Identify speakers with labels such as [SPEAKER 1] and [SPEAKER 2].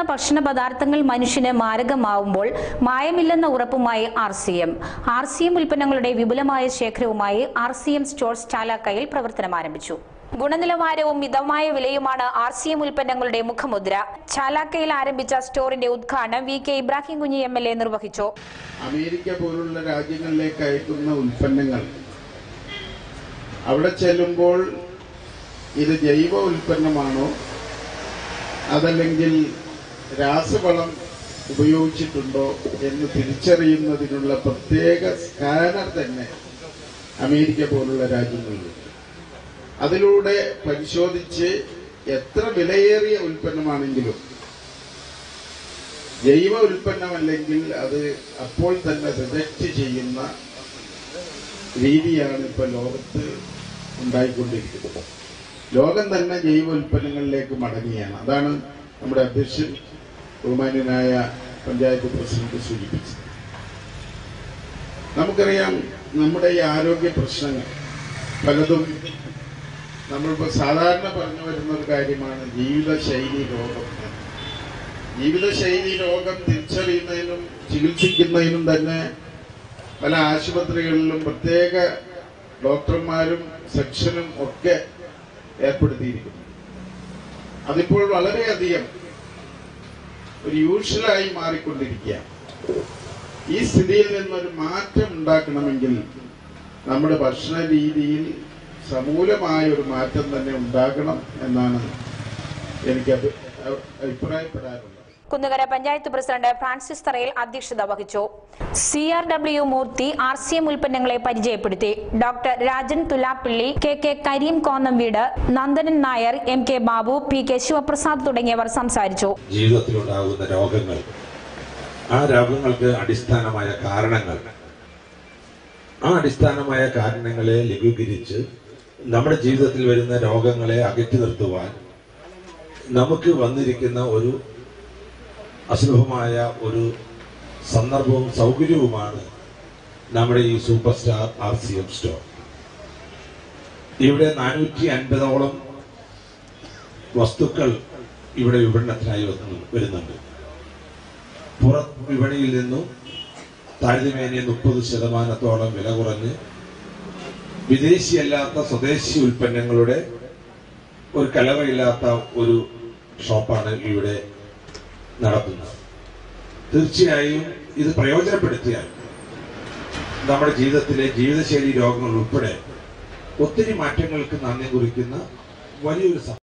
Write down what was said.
[SPEAKER 1] കഴിക്കുന്ന ഭക്ഷണ പദാർത്ഥങ്ങൾ മനുഷ്യന് മാരകമാവുമ്പോൾ മായമില്ലെന്ന ഉറപ്പുമായി R C M R C M ഉൽപ്പന്നങ്ങളുടെ വിപുലമായ ശേഖരവുമായി ആർ സി എം സ്റ്റോഴ്സ് ചാലാക്കയിൽ പ്രവർത്തനം ആരംഭിച്ചു ഗുണനിലവാരവും മിതമായ വിലയുമാണ് ആർ സി എം ഉൽപ്പന്നങ്ങളുടെ മുഖമുദ്ര ചാലാക്കയിൽ ആരംഭിച്ച സ്റ്റോറിന്റെ ഉദ്ഘാടനം V K Ibrahim Kunhi M L A നിർവഹിച്ചു
[SPEAKER 2] അമേരിക്ക പോലുള്ള രാജ്യങ്ങളിലേക്ക് അയക്കുന്ന ഉൽപ്പന്നങ്ങൾ അവിടെ ചെല്ലുമ്പോൾ ഇത് ജൈവ ഉൽപ്പന്നമാണോ അതല്ലെങ്കിൽ രാസവളം ഉപയോഗിച്ചിട്ടുണ്ടോ എന്ന് തിരിച്ചറിയുന്നതിനുള്ള പ്രത്യേക സ്കാനർ തന്നെ അമേരിക്ക പോലുള്ള രാജ്യങ്ങളിലുണ്ട് അതിലൂടെ പരിശോധിച്ച് എത്ര വിലയേറിയ ഉൽപ്പന്നമാണെങ്കിലും ജൈവ ഉൽപ്പന്നമല്ലെങ്കിൽ അത് അപ്പോൾ തന്നെ റിജക്റ്റ് ചെയ്യുന്ന രീതിയാണ് ഇപ്പൊ ലോകത്ത് ഉണ്ടായിക്കൊണ്ടിരിക്കുന്നത് ലോകം തന്നെ ജൈവ ഉൽപ്പന്നങ്ങളിലേക്ക് മടങ്ങിയാണ് അതാണ് നമ്മുടെ അധ്യക്ഷൻ ബഹുമാന്യനായ പഞ്ചായത്ത് പ്രസിഡന്റ് സൂചിപ്പിച്ചത് നമുക്കറിയാം നമ്മുടെ ഈ ആരോഗ്യ പ്രശ്നങ്ങൾ പലതും നമ്മളിപ്പോൾ സാധാരണ പറഞ്ഞു വരുന്ന ഒരു കാര്യമാണ് ജീവിതശൈലി രോഗം ജീവിതശൈലി രോഗം തിരിച്ചറിയുന്നതിനും ചികിത്സിക്കുന്നതിനും തന്നെ പല ആശുപത്രികളിലും പ്രത്യേക ഡോക്ടർമാരും സെക്ഷനും ഒക്കെ ഏർപ്പെടുത്തിയിരിക്കുന്നു അതിപ്പോൾ വളരെയധികം ഒരു യൂഷ്വലായി മാറിക്കൊണ്ടിരിക്കുക ഈ സ്ഥിതിയിൽ നിന്നൊരു മാറ്റം ഉണ്ടാക്കണമെങ്കിൽ നമ്മുടെ ഭക്ഷണ രീതിയിൽ സമൂലമായ ഒരു മാറ്റം തന്നെ ഉണ്ടാകണം എന്നാണ് എനിക്ക് അഭി- അഭിപ്രായപ്പെടാറുള്ളത്
[SPEAKER 1] കുന്നുകര പഞ്ചായത്ത് പ്രസിഡന്റ് ഫ്രാൻസിസ് തറയിൽ അധ്യക്ഷത വഹിച്ചു C R W Murthy R C M ഉൽപ്പന്നങ്ങളെ പരിചയപ്പെടുത്തി doctor Rajan Thulappilly K K Kareem Konnamveedu Nandanan Nair M K Babu P K Sivaprasad തുടങ്ങിയവർ സംസാരിച്ചു
[SPEAKER 3] ജീവിതത്തിലുണ്ടാകുന്ന രോഗങ്ങൾ ആ രോഗങ്ങൾക്ക് അടിസ്ഥാനമായ കാരണങ്ങൾ ആ അടിസ്ഥാനമായ കാരണങ്ങളെ ലഘൂകരിച്ച് നമ്മുടെ ജീവിതത്തിൽ വരുന്ന രോഗങ്ങളെ അകറ്റി നിർത്തുവാൻ നമുക്ക് വന്നിരിക്കുന്ന ഒരു അസുലഭമായ ഒരു സന്ദർഭവും സൗകര്യവുമാണ് നമ്മുടെ ഈ super star R C M store ഇവിടെ നാനൂറ്റി അൻപതോളം വസ്തുക്കൾ ഇവിടെ വിപണനത്തിനായി വന്നു- വരുന്നുണ്ട് പുറ വിപണിയിൽ നിന്നും താരതമ്യേന മുപ്പത് ശതമാനത്തോളം വില കുറഞ്ഞ് വിദേശിയല്ലാത്ത സ്വദേശി ഉൽപ്പന്നങ്ങളുടെ ഒരു കലവയില്ലാത്ത ഒരു ഷോപ്പാണ് ഇവിടെ നടത്തുന്നത് തീർച്ചയായും ഇത് പ്രയോജനപ്പെടുത്തിയാൽ നമ്മുടെ ജീവിതത്തിലെ ജീവിതശൈലി രോഗങ്ങൾ ഉൾപ്പെടെ ഒത്തിരി മാറ്റങ്ങൾക്ക് നന്ദി കുറിക്കുന്ന വലിയൊരു സം-